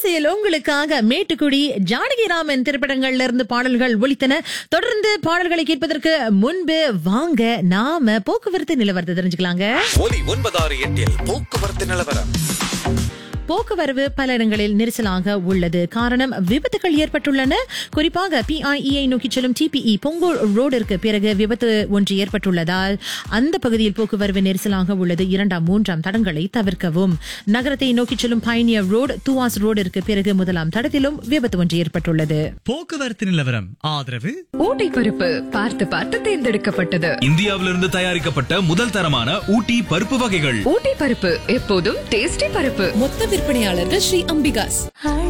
வரிசையில் உங்களுக்காக மேட்டுக்குடி ஜானகிராமன் திரைப்படங்கள்ல இருந்து பாடல்கள் ஒலித்தன தொடர்ந்து பாடல்களை கேட்பதற்கு முன்பு வாங்க நாம போக்குவரத்து நிலவரத்தை தெரிஞ்சுக்கலாங்க ஒலி ஒன்பதாறு எட்டில் போக்குவரத்து நிலவரம் போக்குவரவு பல இடங்களில் நெரிசலாக உள்ளது காரணம் விபத்துகள் ஏற்பட்டுள்ளன குறிப்பாக பிஐஇஐ நோக்கி செல்லும் டிபிஇ பொங்கோல் ரோடிற்கு பிறகு விபத்து ஒன்று ஏற்பட்டுள்ளதால் அந்த பகுதியில் போக்குவரவு நெரிசலாக உள்ளது இரண்டாம் மூன்றாம் தடங்களை தவிர்க்கவும் நகரத்தை நோக்கி செல்லும் பயணியர் ரோடு துவாஸ் ரோடிற்கு பிறகு முதலாம் தடத்திலும் விபத்து ஒன்று ஏற்பட்டுள்ளது போக்குவரத்து நிலவரம் ஆதரவு ஊட்டி பருப்பு பார்த்து பார்த்து தேர்ந்தெடுக்கப்பட்டது இந்தியாவிலிருந்து தயாரிக்கப்பட்ட முதல் தரமான ஊட்டி பருப்பு வகைகள் ஊட்டி பருப்பு எப்போதும் டேஸ்டி பருப்பு மொத்த விற்பனையாளர்கள் ஸ்ரீ அம்பிகாஸ்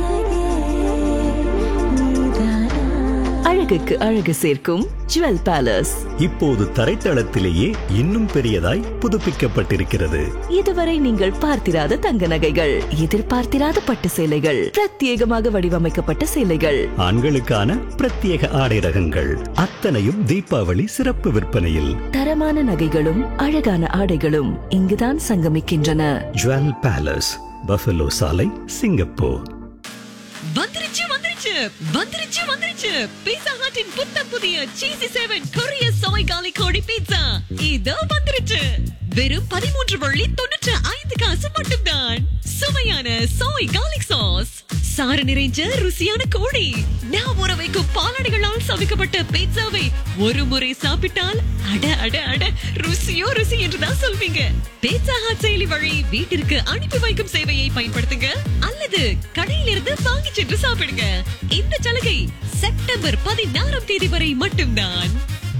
அழகுக்கு அழகு சேர்க்கும் ஜுவல் பேலஸ் இப்போது தரைத்தளத்திலேயே இன்னும் பெரியதாய் புதுப்பிக்கப்பட்டிருக்கிறது இதுவரை நீங்கள் பார்த்திராத தங்க நகைகள் எதிர்பார்த்திராத பட்டு சேலைகள் பிரத்யேகமாக வடிவமைக்கப்பட்ட சேலைகள் ஆண்களுக்கான பிரத்யேக ஆடை ரகங்கள் அத்தனையும் தீபாவளி சிறப்பு விற்பனையில் தரமான நகைகளும் அழகான ஆடைகளும் இங்குதான் சங்கமிக்கின்றன ஜுவல் பேலஸ் பஃபலோ சாலை சிங்கப்பூர் வந்துருச்சு வந்துருச்சு வந்துருச்சு வந்துருச்சு பீட்சா ஹட்டின் புத்தம் புதிய சீசி செவன் கொரிய சோய் காலி கோழி பீட்சா இதோ வந்துருச்சு வெறும் பதிமூன்று வள்ளி தொண்ணூற்று ஐந்து காசு மட்டும்தான் சுவையான சோய் காலிக் சாஸ் சாறு நிறைஞ்ச ருசியான கோழி நான் ஊற வைக்கும் பாலாடைகளால் சமைக்கப்பட்ட பீட்சாவை ஒரு முறை சாப்பிட்டால் அட அட அட ருசியோ ருசி என்றுதான் சொல்வீங்க பீட்சா ஹாட் செயலி வழி வீட்டிற்கு அனுப்பி வைக்கும் சேவையை பயன்படுத்துங்க அல்லது கடையிலிருந்து வாங்கி சென்று சாப்பிடுங்க இந்த சலுகை செப்டம்பர் பதினாறாம் தேதி வரை மட்டும்தான்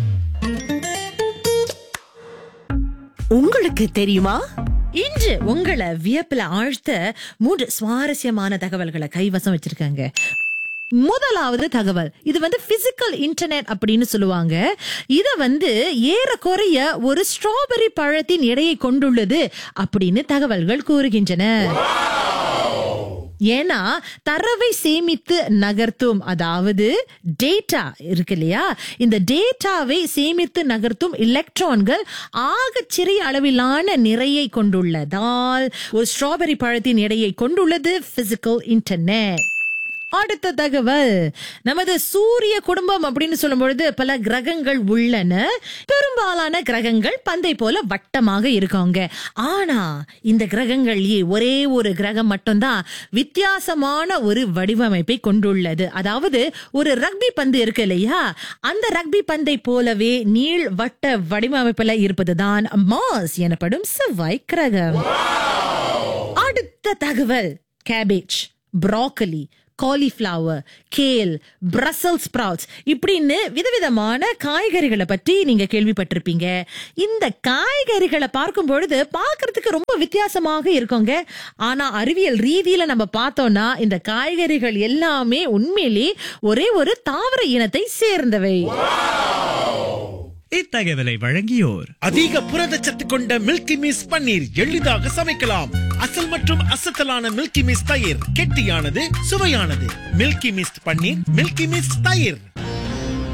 உங்களுக்கு தெரியுமா இன்று உங்களை வியப்புல ஆழ்த்த மூன்று சுவாரஸ்யமான தகவல்களை கைவசம் வச்சிருக்காங்க முதலாவது தகவல் இது வந்து பிசிக்கல் இன்டர்நெட் அப்படின்னு சொல்லுவாங்க இத வந்து ஏறக்குறைய ஒரு ஸ்ட்ராபெரி பழத்தின் எடையை கொண்டுள்ளது அப்படின்னு தகவல்கள் கூறுகின்றன ஏன்னா தரவை சேமித்து நகர்த்தும் அதாவது டேட்டா இருக்கு இல்லையா இந்த டேட்டாவை சேமித்து நகர்த்தும் எலக்ட்ரான்கள் ஆகச் சிறிய அளவிலான நிறையை கொண்டுள்ளதால் ஒரு ஸ்ட்ராபெரி பழத்தின் எடையை கொண்டுள்ளது பிசிக்கல் இன்டர்நெட் அடுத்த தகவல் நமது சூரிய குடும்பம் அப்படின்னு சொல்லும் பொழுது பல கிரகங்கள் உள்ளன பெரும்பாலான கிரகங்கள் பந்தை போல வட்டமாக இருக்காங்க ஆனா இந்த கிரகங்கள்லயே ஒரே ஒரு கிரகம் மட்டும்தான் வித்தியாசமான ஒரு வடிவமைப்பை கொண்டுள்ளது அதாவது ஒரு ரக்பி பந்து இருக்கு இல்லையா அந்த ரக்பி பந்தை போலவே நீள் வட்ட வடிவமைப்புல இருப்பதுதான் மாஸ் எனப்படும் செவ்வாய் கிரகம் அடுத்த தகவல் cabbage broccoli cauliflower kale Brussels sprouts இப்படின்னு விதவிதமான காய்கறிகளை பற்றி நீங்க கேள்விப்பட்டிருப்பீங்க இந்த காய்கறிகளை பார்க்கும் பொழுது பார்க்கிறதுக்கு ரொம்ப வித்தியாசமாக இருக்குங்க ஆனா அறிவியல் ரீதியில நம்ம பார்த்தோம்னா இந்த காய்கறிகள் எல்லாமே உண்மையிலே ஒரே ஒரு தாவர இனத்தை சேர்ந்தவை இத்தகவலை வழங்கியோர் அதிக புரதச்சத்து கொண்ட மில்கி மிஸ் பன்னீர் எளிதாக சமைக்கலாம் அசல் மற்றும் அசத்தலான மில்கி மிஸ் தயிர் கெட்டியானது சுவையானது Milky Mist paneer Milky Mist தயிர்